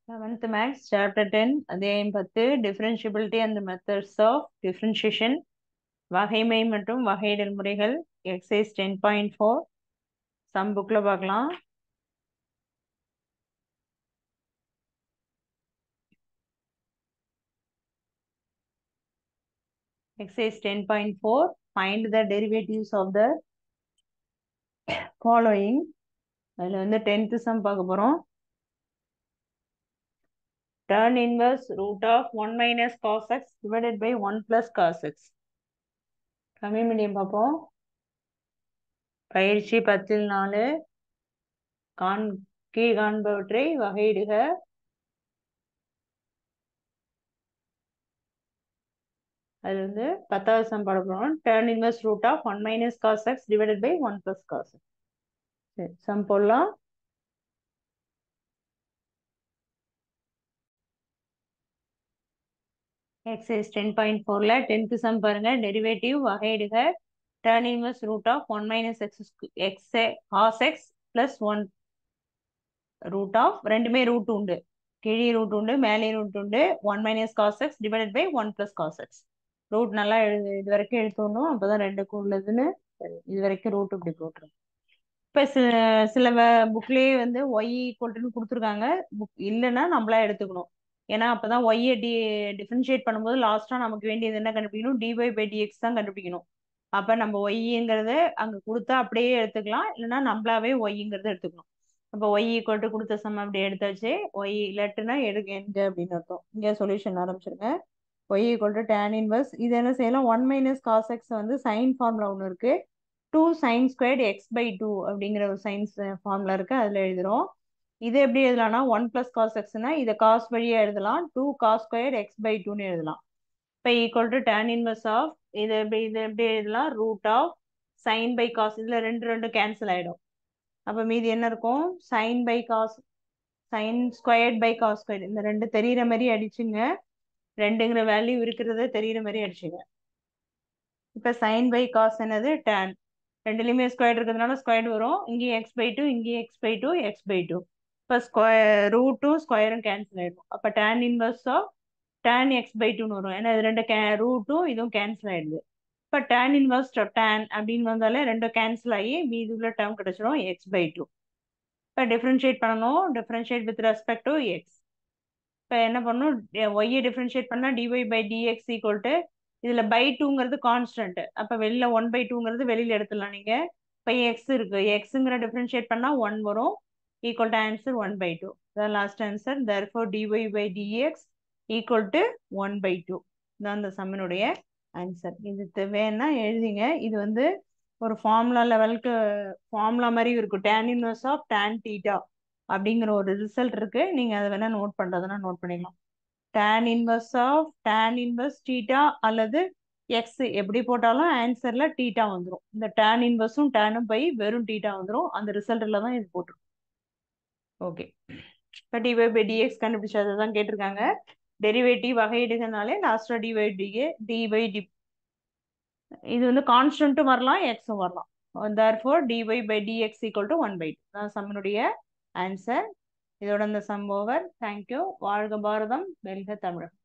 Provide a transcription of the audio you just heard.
Seventh maths chapter ten அத்தியாயம் பத்து differentiability and methods of differentiation வகைமை மற்றும் வகையிடல் முறைகள் exercise ten point four sum புக்கில் பார்க்கலாம் exercise ten point four find the derivatives of the following அதில் வந்து டென்த்து சம் பார்க்க போகிறோம் tan inverse root of 1 minus cos x divided by 1 plus cos x. Tamil medium பார்ப்போம் பயிற்சி பத்தில் நாலு காண் கீழ் காண்பவற்றை வகையிடுக அது வந்து பத்தாவது சம் பாட போகிறோம் tan inverse root of one minus cos x divided by one plus cos x சரி சம் போடலாம் எக்ஸைஸ் டென் பாயிண்ட் ஃபோரில் டென்த்து சம் பாருங்க டெரிவேட்டிவ் வகையிடுக tan inverse root of one minus x x cos x plus one root of ரெண்டுமே root உண்டு கீழே root உண்டு மேலே ரூட் உண்டு one minus cos x divided by one plus cos x root நல்லா எழுது இது வரைக்கும் எழுத்தணும் அப்போ தான் ரெண்டுக்கும் உள்ளதுன்னு இது வரைக்கும் ரூட் இப்படி போட்டுரும் இப்போ சில சில புக்லேயே வந்து ஒய் ஈக்குவல்ட்டுன்னு கொடுத்துருக்காங்க புக் இல்லைன்னா நம்மளா எடுத்துக்கணும் ஏன்னா அப்பதான் ஒய்யை டி டிஃபரன்ஷியேட் பண்ணும்போது லாஸ்டா நமக்கு வேண்டியது என்ன கண்டுபிடிக்கணும் டிஒய் பை டிஎக்ஸ் தான் கண்டுபிடிக்கணும் அப்ப நம்ம ஒய்ங்கிறத அங்க கொடுத்தா அப்படியே எடுத்துக்கலாம் இல்லைன்னா நம்மளாவே ஒய்ங்கிறத எடுத்துக்கணும் அப்போ ஒய் ஈக்குவல் டு கொடுத்த சம் அப்படி எடுத்தாச்சு ஒய் இல்லாட்டுனா எடுக்க எங்க அப்படின்னு அர்த்தம் இங்க சொல்யூஷன் ஆரம்பிச்சிருங்க y equal to tan inverse இது என்ன செய்யலாம் ஒன் மைனஸ் காஸ் எக்ஸ் வந்து சைன் ஃபார்முலா ஒன்று இருக்கு two sine squared x by two அப்படிங்கிற ஒரு சயின்ஸ் ஃபார்முலா இருக்கு அதுல எழுதுறோம் இது எப்படி எழுதலாம்னா ஒன் பிளஸ் காஸ் எக்ஸ்னா இதை காஸ் வழியா எழுதலாம் two cos square x by டூன்னு எழுதலாம் இப்போ equal to tan inverse of இது எப்படி இது எப்படி எழுதலாம் root of sine by cos இதுல ரெண்டு ரெண்டு கேன்சல் ஆயிடும் அப்போ மீதி என்ன இருக்கும் sine by cos sine squared by cos square இந்த ரெண்டு தெரியிற மாதிரி அடிச்சுங்க ரெண்டுங்கிற வேல்யூ இருக்கிறத தெரியிற மாதிரி அடிச்சுங்க இப்போ சைன் பை காஸ் என்னது டேன் ரெண்டுலேயுமே ஸ்கொயர் இருக்கிறதுனால ஸ்கொயர் வரும் இங்கேயும் எக்ஸ் பை டூ இங்கேயும் x by two x by two இப்போ ஸ்கொயர் ரூட்டும் ஸ்கொயரும் கேன்சல் ஆகிடும் அப்போ tan inverse of tan x by டூன்னு வரும் ஏன்னா இது ரெண்டு கே ரூட்டும் இதுவும் கேன்சல் ஆகிடுது இப்போ டேன் இன்வர்ஸ் டேன் அப்படின்னு வந்தாலே ரெண்டும் கேன்சல் ஆகி மீதி உள்ள டேர்ம் கிடச்சிரும் எக்ஸ் பை டூ இப்போ டிஃப்ரென்ஷியேட் பண்ணணும் differentiate with respect to x இப்போ என்ன பண்ணணும் ஒய்யை டிஃப்ரென்ஷியேட் பண்ணால் dy by dx equal to இதில் பை டூங்கிறது கான்ஸ்டன்ட் அப்போ வெளியில் ஒன் பை டூங்கிறது வெளியில் எடுத்துடலாம் நீங்கள் இப்போ எக்ஸ் இருக்குது எக்ஸுங்கிற டிஃப்ரென்ஷியேட் பண்ணால் ஒன் வரும் equal to answer 1 by 2. The last answer, therefore dy by dx equal to 1 by 2. தான் இந்த சம்மனுடைய ஆன்சர் இது வேணா எழுதிங்க இது வந்து ஒரு ஃபார்முலா லெவலுக்கு ஃபார்முலா மாதிரி இருக்கும் tan inverse of tan theta அப்படிங்கிற ஒரு ரிசல்ட் இருக்கு நீங்க அதை வேணா நோட் பண்றதுன்னா நோட் பண்ணிக்கலாம் tan inverse of tan inverse theta அல்லது எக்ஸ் எப்படி போட்டாலும் ஆன்சர்ல டீட்டா வந்துடும் இந்த டேன் இன்வர்ஸும் டேனும் பை வெறும் டீட்டா வந்துடும் அந்த ரிசல்ட்ல தான் இது போட்டிருக்கும் ஓகே இப்போ டிஒய் பை டிஎக்ஸ் கண்டுபிடிச்சதை தான் கேட்டிருக்காங்க டெரிவேட்டிவ் வகையிடுகனாலே லாஸ்ட்டாக D Y D A D by D இது வந்து கான்ஸ்டன்ட்டும் வரலாம் எக்ஸும் வரலாம் therefore D Y by dx equal to one by two தான் சம்மனுடைய ஆன்சர் இதோட இந்த சம் ஓவர் தேங்க்யூ வாழ்க பாரதம் வெல்க தமிழகம்